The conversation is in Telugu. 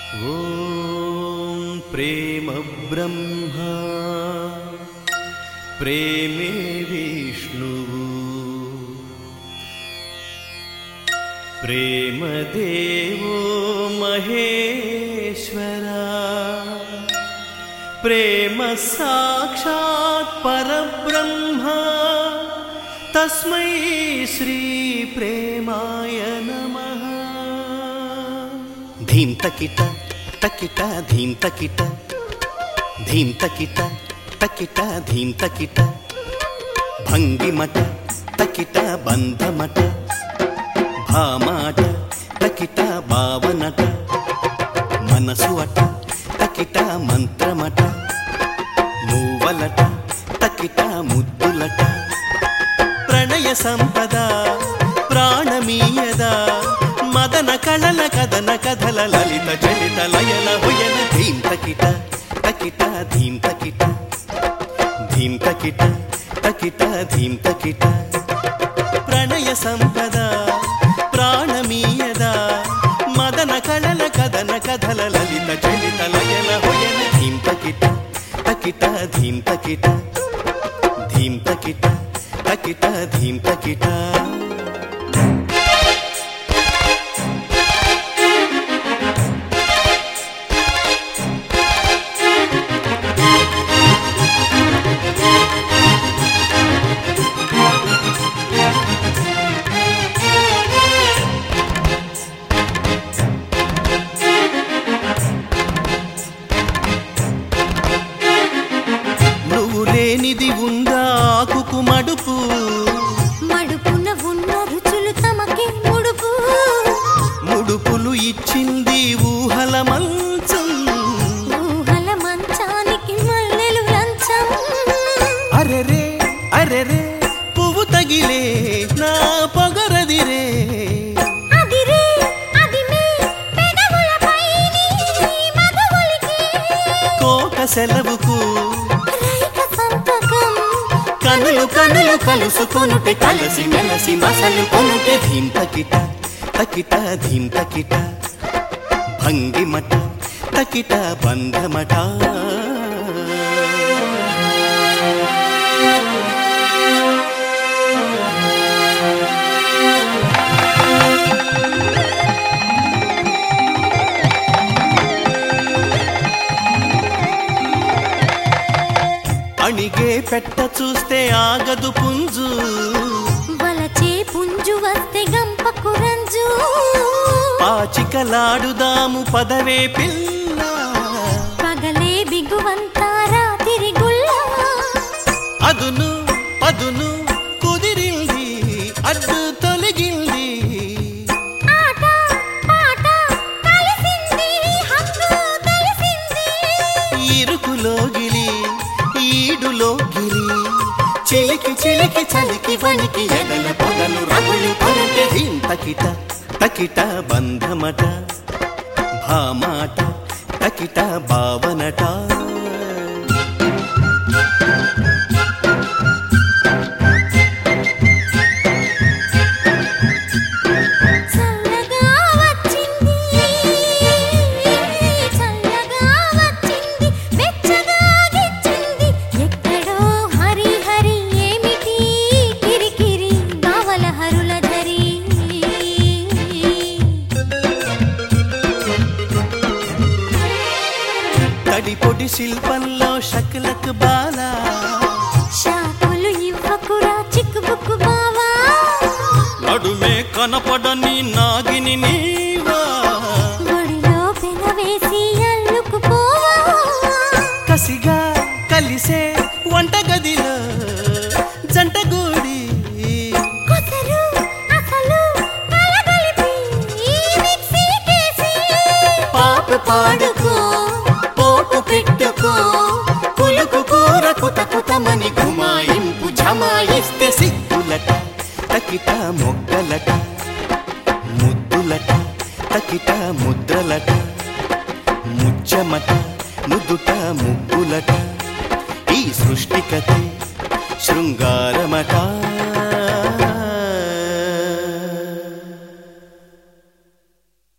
ॐ प्रेम ब्रह्मा प्रेमे विष्णुः प्रेमदेवो महेश्वरा प्रेम साक्षात् परब्रह्मा तस्मै श्रीप्रेमाय नमः ధీం తకిట తకిట ధీం తకిట ధీం తకిట తకిట ధీం తకిట భంగిమట తకిట బంధమట భామాట తకిట భావనట మనసు అట తకిట మంత్రమట మూవలట తకిట ముద్దులట ప్రణయ సంపద ప్రాణమీయద మదన కళల కదన కథల లలిత చలిత లయల హుయన ధీం తకిట తకిట ధీం తకిట ధీం తకిట తకిట ధీం తకిట ప్రణయ సంపద ప్రాణమీయద మదన కళల కదన కథల లలిత చలిత లయల హుయన ధీం తకిట తకిట ధీం తకిట ధీం తకిట తకిట ధీం తకిట నువ్వు లేనిది ఉందా ఆకుకు మడుపు మడుపున ఉన్న రుచులు తమకే ముడుపు ముడుపులు ఇచ్చింది ఊహల మంచం ఊహల మంచానికి మల్లెలు లంచం అరెరే అరెరే పువ్వు తగిలే నా పొగరదిరే అదిరే అదిమే పెదవులపై నీ మగవులికి కోక సెలవుకు రైక సంతకం కనులు కనులు కలుసుకొనుటే కలసి మెలసి మసలు కొనుటే ధీం తకిట తకిట ధీం తకిట భంగిమట తకిట బంధమట అణిగే పెట్ట చూస్తే ఆగదు పుంజు వలచే పుంజు వస్తే గంపకు రంజు పాచికలాడుదాము పదవే పిల్ల పగలే బిగువంతా రాతిరి గుల్ల అదును పదును కుదిరింది అడ్డు తొలగింది ఆట పాట కలిసింది హక్కు తెలిసింది ఇరుకులోగిలి ఈడులోగిలి చిలికి చిలికి చలికి వణికి ఎదల పొగలు రగులు కొరటే ధీం తకిట తకిట బంధమట భామాట తకిట భావనట చల్లగా వచ్చింది చల్లగా వచ్చింది వెచ్చగా గిచ్చింది ఎక్కడో హరి హరి ఏమిటి కిరికిరి బావల హరుల ధరి తడి పొడి శిల్పంలో షక్లక్ బాలా షాపులు ఇవ్వకురా చిక్కుబుక్కు బావా నడుమే కనపడని నాగిని నీవా ఒడిలో పెనవేసి అల్లుకుపోవా కసిగా కలిసే వంటగదిలో జంటగూడి కొసరు అసలు కలగలిపి ఈ మిక్సీకేసి పాపు పాడుకో పోపు పెట్టుకో పులుకు కూర కుత కుతమని గుమాయింపు జమాయిస్తే సిగ్గులట తకిట మొగ్గలట ముద్దులట తకిట ముద్రలట ముచ్చమట ముద్దుట ముగ్గులట ఈ సృష్టికతే శృంగారమట